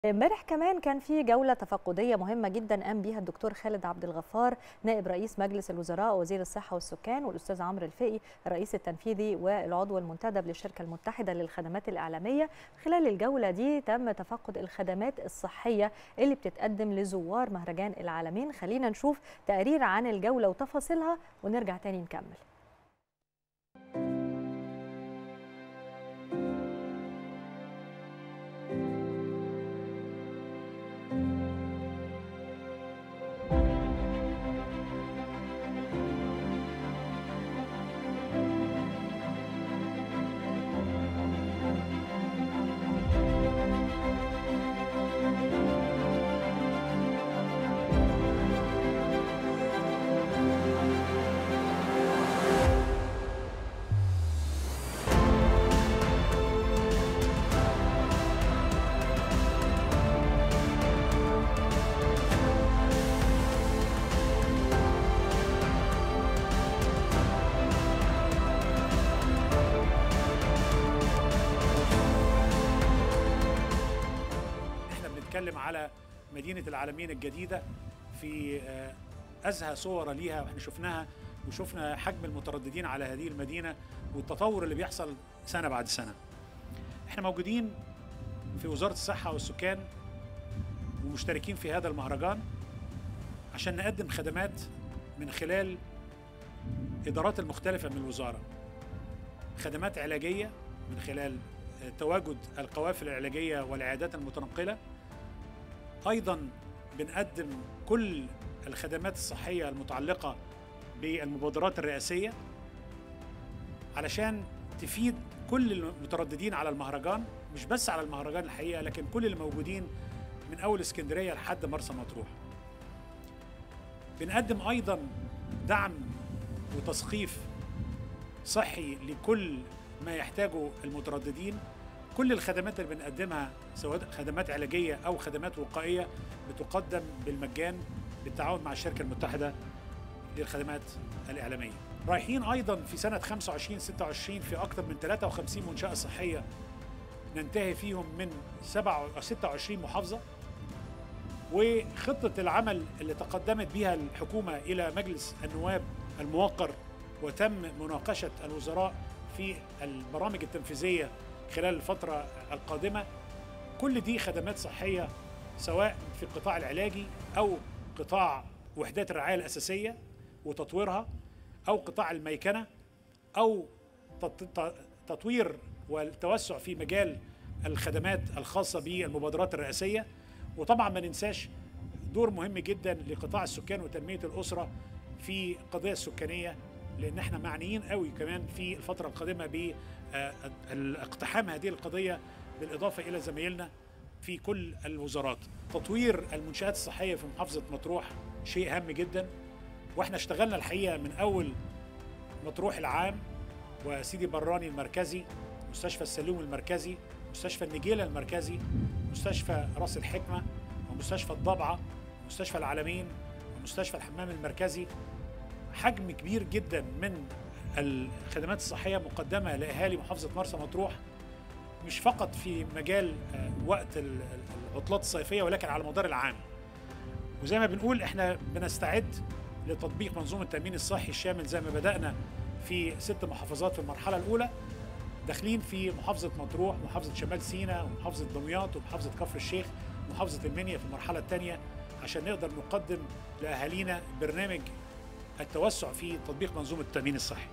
امبارح كمان كان في جولة تفقدية مهمة جدا قام بيها الدكتور خالد عبد الغفار نائب رئيس مجلس الوزراء ووزير الصحة والسكان والأستاذ عمرو الفقي الرئيس التنفيذي والعضو المنتدب للشركة المتحدة للخدمات الإعلامية خلال الجولة دي تم تفقد الخدمات الصحية اللي بتتقدم لزوار مهرجان العالمين خلينا نشوف تقرير عن الجولة وتفاصيلها ونرجع تاني نكمل احنا بنتكلم على مدينه العالمين الجديده في آه، ازهى صور ليها واحنا شفناها وشفنا حجم المترددين على هذه المدينه والتطور اللي بيحصل سنه بعد سنه. احنا موجودين في وزاره الصحه والسكان ومشتركين في هذا المهرجان عشان نقدم خدمات من خلال ادارات المختلفه من الوزاره. خدمات علاجيه من خلال تواجد القوافل العلاجيه والعيادات المتنقله ايضا بنقدم كل الخدمات الصحيه المتعلقه بالمبادرات الرئاسيه علشان تفيد كل المترددين على المهرجان مش بس على المهرجان الحقيقه لكن كل اللي موجودين من اول اسكندريه لحد مرسى مطروح بنقدم ايضا دعم وتثقيف صحي لكل ما يحتاجه المترددين كل الخدمات اللي بنقدمها سواء خدمات علاجيه او خدمات وقائيه بتقدم بالمجان بالتعاون مع الشركه المتحده للخدمات الاعلاميه. رايحين ايضا في سنه 25 26 في اكثر من 53 منشاه صحيه ننتهي فيهم من 7 أو 26 محافظه وخطه العمل اللي تقدمت بها الحكومه الى مجلس النواب الموقر وتم مناقشه الوزراء في البرامج التنفيذيه خلال الفتره القادمه كل دي خدمات صحيه سواء في القطاع العلاجي او قطاع وحدات الرعايه الاساسيه وتطويرها او قطاع الميكنه او تط- ت- تطوير والتوسع في مجال الخدمات الخاصه بالمبادرات الرئاسيه وطبعا ما ننساش دور مهم جدا لقطاع السكان وتنميه الاسره في القضيه السكانيه لان احنا معنيين قوي كمان في الفتره القادمه باقتحام هذه القضيه بالاضافه الى زمايلنا في كل الوزارات تطوير المنشآت الصحية في محافظة مطروح شيء هام جدا واحنا اشتغلنا الحقيقة من أول مطروح العام وسيدي براني المركزي مستشفى السلوم المركزي مستشفى النجيلة المركزي مستشفى راس الحكمة ومستشفى الضبعة ومستشفى العالمين ومستشفى الحمام المركزي حجم كبير جدا من الخدمات الصحية مقدمة لأهالي محافظة مرسى مطروح مش فقط في مجال آه، وقت ال- ال- العطلات الصيفيه ولكن على مدار العام. وزي ما بنقول احنا بنستعد لتطبيق منظومه التامين الصحي الشامل زي ما بدانا في ست محافظات في المرحله الاولى داخلين في محافظه مطروح، محافظه شمال سيناء، ومحافظه دمياط، ومحافظه كفر الشيخ، محافظه المنيا في المرحله الثانيه عشان نقدر نقدم لاهالينا برنامج التوسع في تطبيق منظومه التامين الصحي.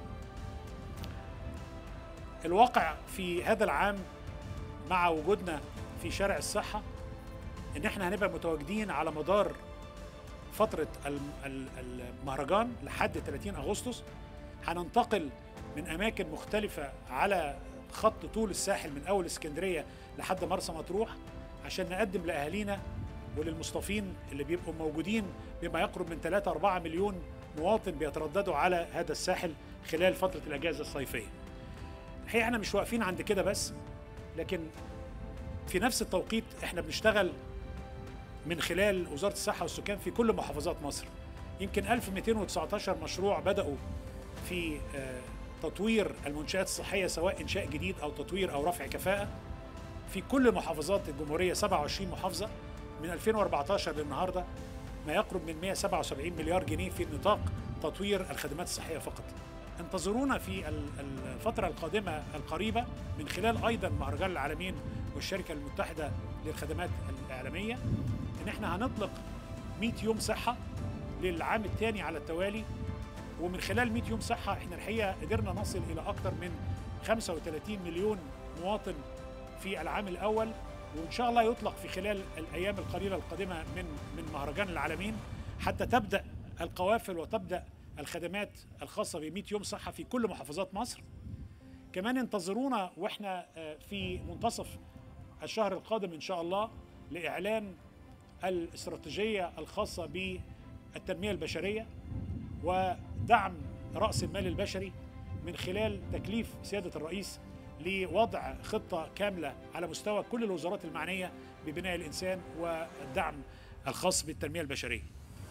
الواقع في هذا العام مع وجودنا في شارع الصحة إن إحنا هنبقى متواجدين على مدار فترة الم- ال- المهرجان لحد 30 أغسطس هننتقل من أماكن مختلفة على خط طول الساحل من أول اسكندرية لحد مرسى مطروح عشان نقدم لأهالينا وللمصطفين اللي بيبقوا موجودين بما يقرب من 3 4 مليون مواطن بيترددوا على هذا الساحل خلال فترة الأجازة الصيفية. الحقيقه احنا مش واقفين عند كده بس لكن في نفس التوقيت احنا بنشتغل من خلال وزاره الصحه والسكان في كل محافظات مصر يمكن 1219 مشروع بداوا في آه، تطوير المنشآت الصحية سواء إنشاء جديد أو تطوير أو رفع كفاءة في كل محافظات الجمهوريه 27 محافظه من 2014 للنهارده ما يقرب من 177 مليار جنيه في نطاق تطوير الخدمات الصحيه فقط. انتظرونا في الفترة القادمة القريبة من خلال أيضا مهرجان العالمين والشركة المتحدة للخدمات الإعلامية إن إحنا هنطلق 100 يوم صحة للعام الثاني على التوالي ومن خلال 100 يوم صحة إحنا الحقيقة قدرنا نصل إلى أكثر من 35 مليون مواطن في العام الأول وإن شاء الله يطلق في خلال الأيام القليلة القادمة من من مهرجان العالمين حتى تبدأ القوافل وتبدأ الخدمات الخاصة ب 100 يوم صحة في كل محافظات مصر كمان انتظرونا واحنا في منتصف الشهر القادم ان شاء الله لاعلان الاستراتيجيه الخاصه بالتنميه البشريه ودعم راس المال البشري من خلال تكليف سياده الرئيس لوضع خطه كامله على مستوى كل الوزارات المعنيه ببناء الانسان والدعم الخاص بالتنميه البشريه.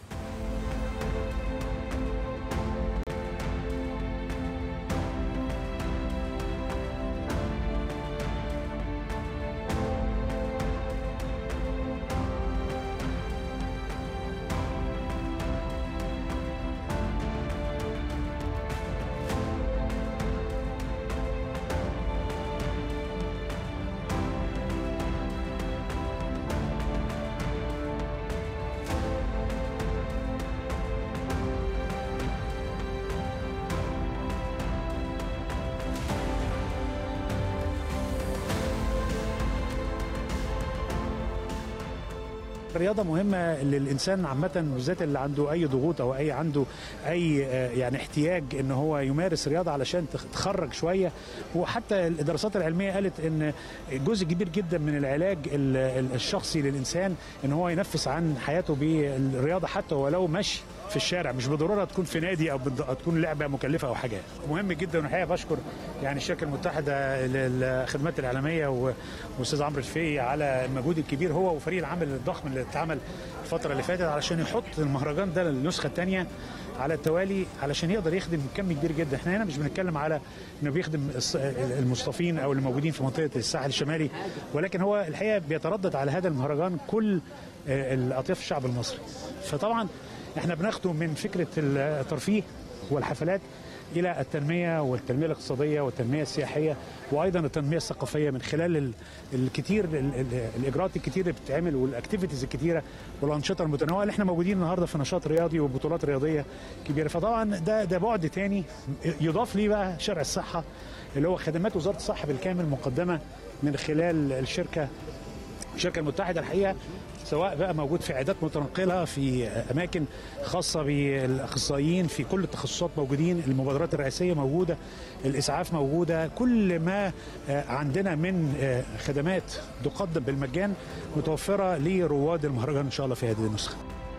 الرياضه مهمه للانسان عامه بالذات اللي عنده اي ضغوط او اي عنده اي يعني احتياج ان هو يمارس رياضه علشان تخرج شويه وحتى الدراسات العلميه قالت ان جزء كبير جدا من العلاج الشخصي للانسان ان هو ينفس عن حياته بالرياضه حتى ولو مشي في الشارع مش بالضروره تكون في نادي او تكون لعبه مكلفه او حاجه مهم جدا والحقيقه بشكر يعني الشركه المتحده للخدمات الاعلاميه واستاذ عمرو الفي على المجهود الكبير هو وفريق العمل الضخم اللي اتعمل الفتره اللي فاتت علشان يحط المهرجان ده للنسخه الثانيه على التوالي علشان يقدر يخدم كم كبير جدا احنا هنا مش بنتكلم على انه بيخدم المصطفين او الموجودين في منطقه الساحل الشمالي ولكن هو الحقيقه بيتردد على هذا المهرجان كل الاطياف الشعب المصري فطبعا احنا بناخده من فكره الترفيه والحفلات الى التنميه والتنميه الاقتصاديه والتنميه السياحيه وايضا التنميه الثقافيه من خلال الكتير الاجراءات الكتير اللي بتتعمل والاكتيفيتيز الكتيره والانشطه المتنوعه اللي احنا موجودين النهارده في نشاط رياضي وبطولات رياضيه كبيره فطبعا ده ده بعد تاني يضاف ليه بقى شرع الصحه اللي هو خدمات وزاره الصحه بالكامل مقدمه من خلال الشركه الشركه المتحده الحقيقه سواء بقى موجود في عيادات متنقله في اماكن خاصه بالاخصائيين في كل التخصصات موجودين المبادرات الرئاسيه موجوده الاسعاف موجوده كل ما عندنا من خدمات تقدم بالمجان متوفره لرواد المهرجان ان شاء الله في هذه النسخه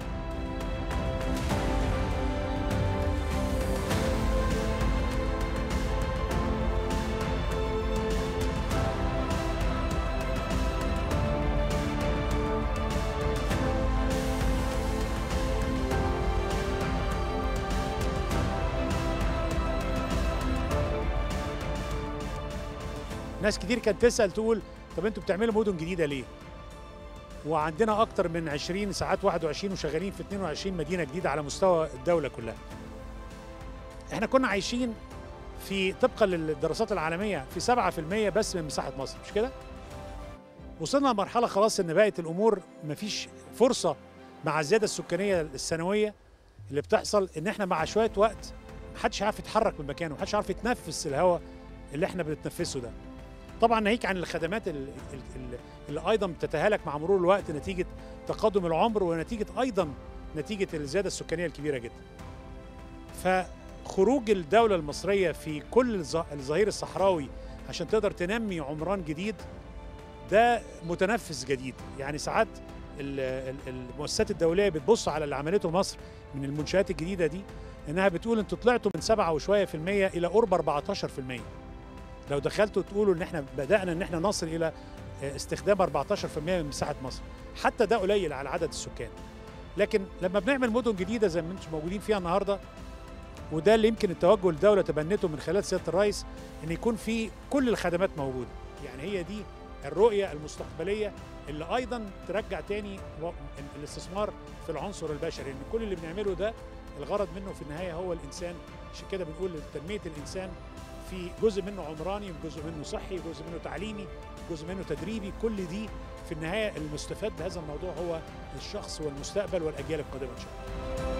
ناس كتير كانت تسال تقول طب انتوا بتعملوا مدن جديده ليه؟ وعندنا اكتر من 20 ساعات 21 وشغالين في 22 مدينه جديده على مستوى الدوله كلها. احنا كنا عايشين في طبقا للدراسات العالميه في 7% بس من مساحه مصر مش كده؟ وصلنا لمرحله خلاص ان بقت الامور مفيش فرصه مع الزياده السكانيه السنويه اللي بتحصل ان احنا مع شويه وقت محدش عارف يتحرك من مكانه محدش عارف يتنفس الهواء اللي احنا بنتنفسه ده. طبعا ناهيك عن الخدمات اللي ايضا بتتهالك مع مرور الوقت نتيجه تقدم العمر ونتيجه ايضا نتيجه الزياده السكانيه الكبيره جدا. فخروج الدوله المصريه في كل الظهير الصحراوي عشان تقدر تنمي عمران جديد ده متنفس جديد يعني ساعات المؤسسات الدوليه بتبص على اللي عملته مصر من المنشات الجديده دي انها بتقول انتوا طلعتوا من 7 وشويه في المية الى قرب 14% لو دخلتوا تقولوا ان احنا بدانا ان احنا نصل الى استخدام 14% من مساحه مصر حتى ده قليل على عدد السكان لكن لما بنعمل مدن جديده زي ما انتم موجودين فيها النهارده وده اللي يمكن التوجه الدوله تبنته من خلال سياده الرئيس ان يكون في كل الخدمات موجوده يعني هي دي الرؤيه المستقبليه اللي ايضا ترجع تاني الاستثمار في العنصر البشري ان كل اللي بنعمله ده الغرض منه في النهايه هو الانسان عشان كده بنقول تنميه الانسان في جزء منه عمراني جزء منه صحي جزء منه تعليمي جزء منه تدريبي كل دي في النهايه المستفاد بهذا الموضوع هو الشخص والمستقبل والاجيال القادمه ان شاء الله